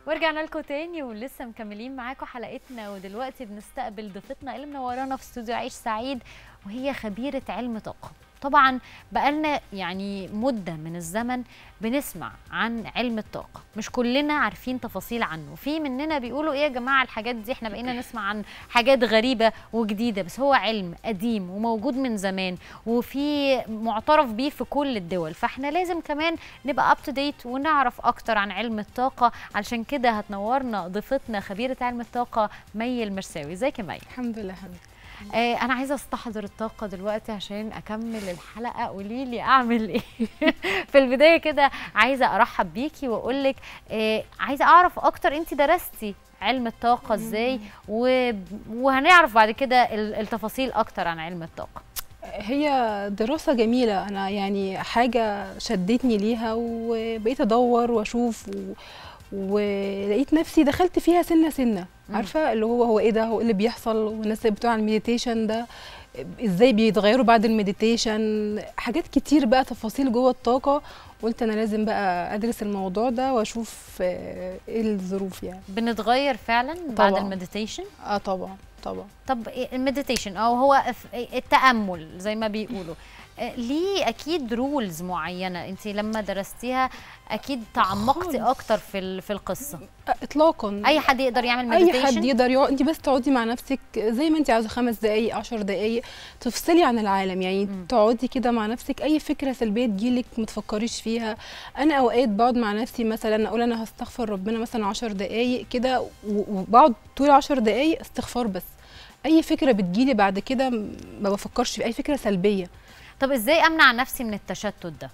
ورجعنا لكم تاني ولسه مكملين معاكم حلقتنا ودلوقتي بنستقبل ضيفتنا اللي منورانا في استوديو عيش سعيد وهي خبيره علم طاقه طبعا بقالنا يعني مده من الزمن بنسمع عن علم الطاقه مش كلنا عارفين تفاصيل عنه في مننا بيقولوا ايه يا جماعه الحاجات دي احنا بقينا نسمع عن حاجات غريبه وجديده بس هو علم قديم وموجود من زمان وفي معترف بيه في كل الدول فاحنا لازم كمان نبقى اب تو ديت ونعرف اكتر عن علم الطاقه علشان كده هتنورنا ضيفتنا خبيره علم الطاقه مي المرساوي ازيك يا مي الحمد لله حبيبتي آه انا عايزه استحضر الطاقه دلوقتي عشان اكمل الحلقه قولي لي اعمل ايه في البدايه كده عايزه ارحب بيكي واقول لك آه عايزه اعرف اكتر انت درستي علم الطاقه ازاي و... وهنعرف بعد كده ال- التفاصيل اكتر عن علم الطاقه هي دراسة جميلة أنا يعني حاجة شدتني ليها وبقيت أدور وأشوف و... ولقيت نفسي دخلت فيها سنة سنة مم. عارفة اللي هو هو إيه ده هو إيه اللي بيحصل والناس اللي بتوع المديتيشن ده إزاي بيتغيروا بعد المديتيشن حاجات كتير بقى تفاصيل جوه الطاقة قلت أنا لازم بقى أدرس الموضوع ده وأشوف آه، إيه الظروف يعني بنتغير فعلا بعد طبعاً. المديتيشن اه طبعا طبعا طب إيه المديتيشن او هو ف- التامل زي ما بيقولوا آه، ليه اكيد رولز معينه انت لما درستيها اكيد تعمقتي خالص. اكتر في ال- في القصه آه، إطلاقا اي حد يقدر يعمل اي مديتيشن حد يقدر يقعد انت بس تقعدي مع نفسك زي ما انت عاوزه خمس دقائق عشر دقائق تفصلي عن العالم يعني مم. تقعدي كده مع نفسك اي فكره سلبيه تجيلك ما تفكريش فيها انا اوقات بقعد مع نفسي مثلا اقول انا هستغفر ربنا مثلا عشر دقائق كده و- وبقعد طول عشر دقائق استغفار بس اي فكره بتجيلي بعد كده م- ما بفكرش في اي فكره سلبيه طب ازاي امنع نفسي من التشتت ده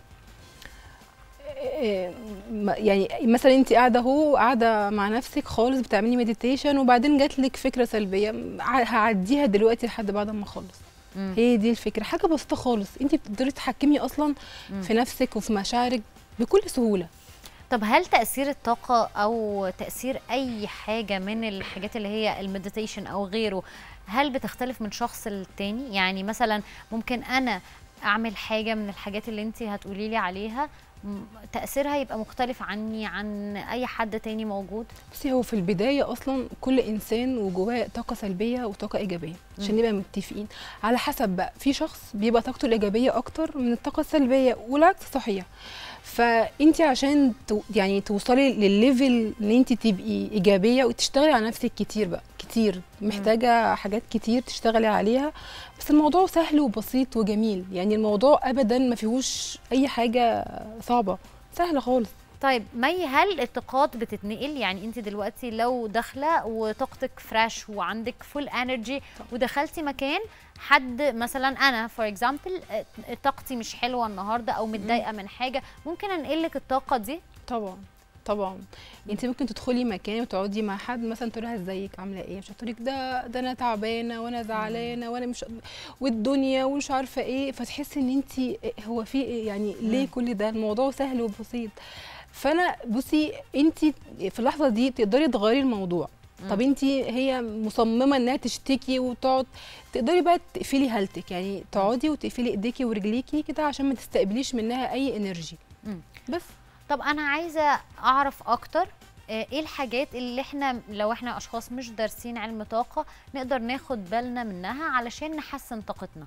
إيه، ما- يعني مثلا انت قاعده اهو قاعده مع نفسك خالص بتعملي مديتيشن وبعدين جات لك فكره سلبيه م- ع- هعديها دلوقتي لحد بعد ما اخلص مم. هي دي الفكره حاجه بسيطه خالص انت بتقدري تتحكمي اصلا مم. في نفسك وفي مشاعرك بكل سهوله طب هل تاثير الطاقه او تاثير اي حاجه من الحاجات اللي هي المديتيشن او غيره هل بتختلف من شخص للتاني يعني مثلا ممكن انا اعمل حاجه من الحاجات اللي انت هتقولي لي عليها م- تاثيرها يبقى مختلف عني عن اي حد تاني موجود بصي هو في البدايه اصلا كل انسان وجواه طاقه سلبيه وطاقه ايجابيه عشان مم. نبقى متفقين على حسب بقى في شخص بيبقى طاقته الايجابيه اكتر من الطاقه السلبيه والعكس صحيح فانت عشان تو يعني توصلي للليفل ان انت تبقي ايجابيه وتشتغلي على نفسك كتير بقى كتير محتاجه حاجات كتير تشتغلي عليها بس الموضوع سهل وبسيط وجميل يعني الموضوع ابدا ما فيهوش اي حاجه صعبه سهله خالص طيب مي هل الطاقات بتتنقل يعني انت دلوقتي لو داخله وطاقتك فريش وعندك فول انرجي ودخلتي مكان حد مثلا انا فور اكزامبل طاقتي مش حلوه النهارده او متضايقه من حاجه ممكن انقل لك الطاقه دي طبعا طبعا انت ممكن تدخلي مكان وتقعدي مع حد مثلا تقولي لها ازيك عامله ايه مش هتقولك ده ده انا تعبانه وانا زعلانه وانا مش والدنيا ومش عارفه ايه فتحسي ان انت هو في ايه يعني ليه مم. كل ده الموضوع سهل وبسيط فانا بصي انت في اللحظه دي تقدري تغيري الموضوع طب انت هي مصممه انها تشتكي وتقعد تقدري بقى تقفلي هالتك يعني تقعدي وتقفلي ايديكي ورجليكي كده عشان ما تستقبليش منها اي انرجي مم. بس طب انا عايزه اعرف اكتر آه، ايه الحاجات اللي احنا لو احنا اشخاص مش دارسين علم طاقه نقدر ناخد بالنا منها علشان نحسن طاقتنا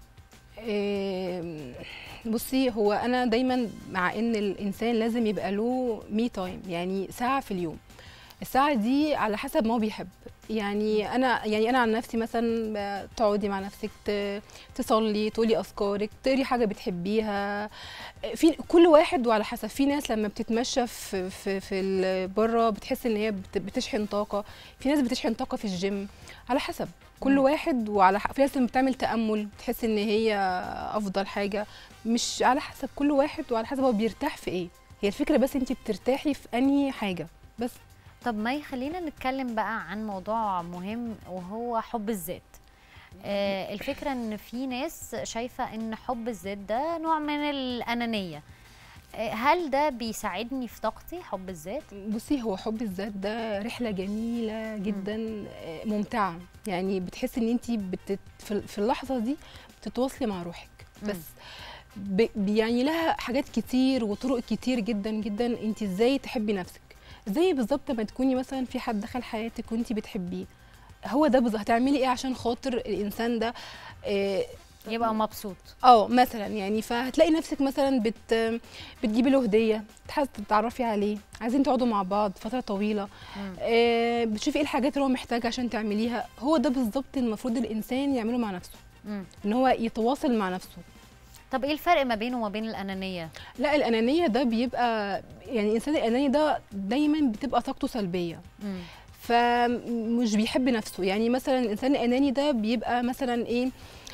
إيه، بصي هو انا دايما مع ان الانسان لازم يبقى له مي تايم يعني ساعه في اليوم الساعه دي على حسب ما هو بيحب يعني انا يعني انا عن نفسي مثلا ب- تقعدي مع نفسك ت- تصلي تقولي اذكارك تقري حاجه بتحبيها في كل واحد وعلى حسب في ناس لما بتتمشى في في في ال- بره بتحس ان هي بت- بتشحن طاقه في ناس بتشحن طاقه في الجيم على حسب كل مم. واحد وعلى ح- في ناس لما بتعمل تامل بتحس ان هي افضل حاجه مش على حسب كل واحد وعلى حسب هو بيرتاح في ايه هي الفكره بس انت بترتاحي في انهي حاجه بس طب مي خلينا نتكلم بقى عن موضوع مهم وهو حب الذات آه الفكرة ان في ناس شايفة ان حب الذات ده نوع من الأنانية آه هل ده بيساعدني في طاقتي حب الذات؟ بصي هو حب الذات ده رحله جميله جدا آه، ممتعه يعني بتحسي ان انت بتت... في في اللحظه دي بتتواصلي مع روحك مم. بس ب... يعني لها حاجات كتير وطرق كتير جدا جدا انت ازاي تحبي نفسك زي بالظبط ما تكوني مثلا في حد دخل حياتك وانت بتحبيه هو ده بالظبط هتعملي ايه عشان خاطر الانسان ده آه، يبقى مبسوط اه مثلا يعني فهتلاقي نفسك مثلا بت بتجيبي له هديه تحس تتعرفي عليه عايزين تقعدوا مع بعض فتره طويله مم. آه بتشوفي ايه الحاجات اللي هو محتاج عشان تعمليها هو ده بالظبط المفروض الانسان يعمله مع نفسه مم. ان هو يتواصل مع نفسه طب ايه الفرق ما بينه وما بين الانانيه لا الانانيه ده بيبقى يعني الانسان الاناني ده دايما بتبقى طاقته سلبيه مم. فمش بيحب نفسه يعني مثلا الانسان الاناني ده بيبقى مثلا ايه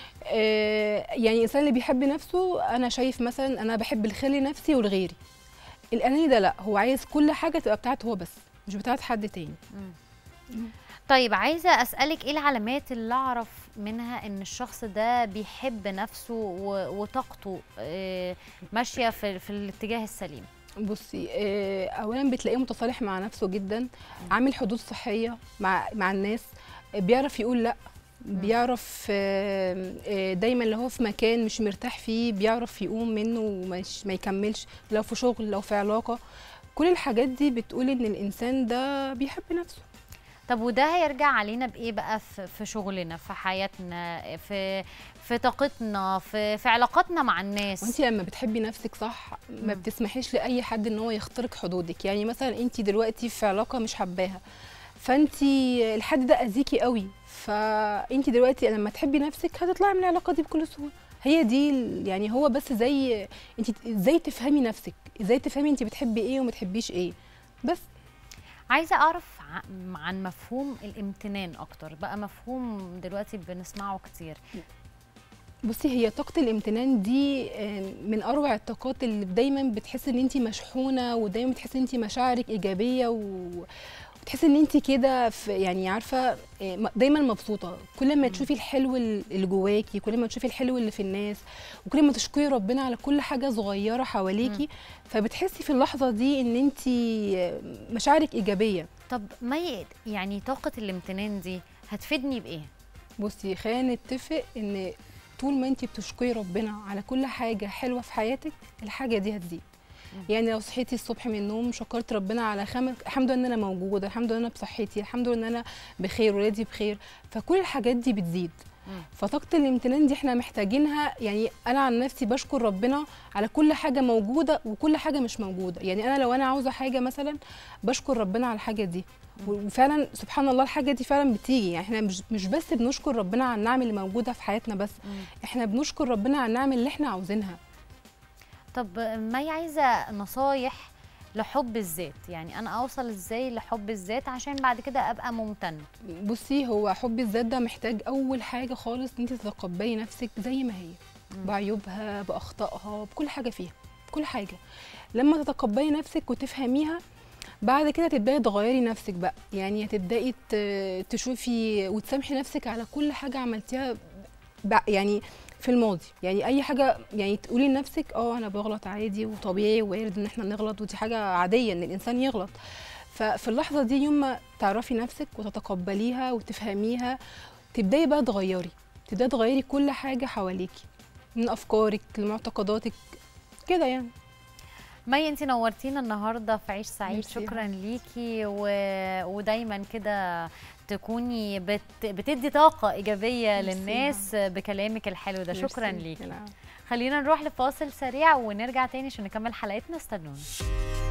آه يعني الانسان اللي بيحب نفسه انا شايف مثلا انا بحب الخير لنفسي ولغيري الاناني ده لا هو عايز كل حاجه تبقى بتاعته هو بس مش بتاعت حد تاني مم. طيب عايزه اسالك ايه العلامات اللي اعرف منها ان الشخص ده بيحب نفسه و- وطاقته آه، ماشيه في في الاتجاه السليم بصي آه اولا بتلاقيه متصالح مع نفسه جدا عامل حدود صحيه مع مع الناس آه، بيعرف يقول لا بيعرف آه، آه، دايما لو هو في مكان مش مرتاح فيه بيعرف يقوم منه ومش ما يكملش لو في شغل لو في علاقه كل الحاجات دي بتقول ان الانسان ده بيحب نفسه طب وده هيرجع علينا بايه بقى في في شغلنا في حياتنا في في طاقتنا في في علاقاتنا مع الناس وانت لما بتحبي نفسك صح ما مم. بتسمحيش لاي حد ان هو يخترق حدودك يعني مثلا انت دلوقتي في علاقه مش حباها فانت الحد ده اذيكي قوي فانت دلوقتي لما تحبي نفسك هتطلعي من العلاقه دي بكل سهوله هي دي ال- يعني هو بس زي انت ازاي تفهمي نفسك ازاي تفهمي انت بتحبي ايه وما تحبيش ايه بس عايزه اعرف ع- عن مفهوم الامتنان اكتر بقى مفهوم دلوقتي بنسمعه كتير بصي هي طاقة الامتنان دي آه، من أروع الطاقات اللي دايما بتحسي إن أنت مشحونة ودايما بتحسي إن أنت مشاعرك إيجابية و... وتحسي إن أنت كده في- يعني عارفة آه، م- دايما مبسوطة كل ما تشوفي الحلو ال- اللي جواكي كل ما تشوفي الحلو اللي في الناس وكل ما تشكري ربنا على كل حاجة صغيرة حواليكي فبتحسي في اللحظة دي إن أنت آه، مشاعرك إيجابية طب ما ي- يعني طاقه الامتنان دي هتفيدني بايه بصي خلينا نتفق ان طول ما انت بتشكري ربنا على كل حاجه حلوه في حياتك الحاجه دي هتزيد مم. يعني لو صحيتي الصبح من النوم شكرت ربنا على خمس الحمد لله ان انا موجوده الحمد لله ان انا بصحتي الحمد لله ان انا بخير ولادي بخير فكل الحاجات دي بتزيد مم. فطاقه الامتنان دي احنا محتاجينها يعني انا عن نفسي بشكر ربنا على كل حاجه موجوده وكل حاجه مش موجوده يعني انا لو انا عاوزه حاجه مثلا بشكر ربنا على الحاجه دي وفعلا سبحان الله الحاجه دي فعلا بتيجي يعني احنا مش مش بس بنشكر ربنا على النعم اللي موجوده في حياتنا بس مم. احنا بنشكر ربنا على النعم اللي احنا عاوزينها طب ما عايزه نصايح لحب الذات يعني انا اوصل ازاي لحب الذات عشان بعد كده ابقى ممتن بصي هو حب الذات ده محتاج اول حاجه خالص ان انت تتقبلي نفسك زي ما هي مم. بعيوبها باخطائها بكل حاجه فيها بكل حاجه لما تتقبلي نفسك وتفهميها بعد كده تبداي تغيري نفسك بقى يعني هتبداي ت- تشوفي وتسامحي نفسك على كل حاجه عملتيها ب- يعني في الماضي يعني اي حاجه يعني تقولي لنفسك اه انا بغلط عادي وطبيعي وارد ان احنا نغلط ودي حاجه عاديه ان الانسان يغلط ففي اللحظه دي يوم ما تعرفي نفسك وتتقبليها وتفهميها تبداي بقى تغيري تبداي تغيري كل حاجه حواليكي من افكارك لمعتقداتك كده يعني مي انت نورتينا النهارده في عيش سعيد ميرسي يا شكرا ليكي و... ودايما كده تكوني بت... بتدي طاقه ايجابيه ميرسي. للناس بكلامك الحلو ده شكرا ميرسي. ليكي العفو. خلينا نروح لفاصل سريع ونرجع تاني عشان نكمل حلقتنا استنونا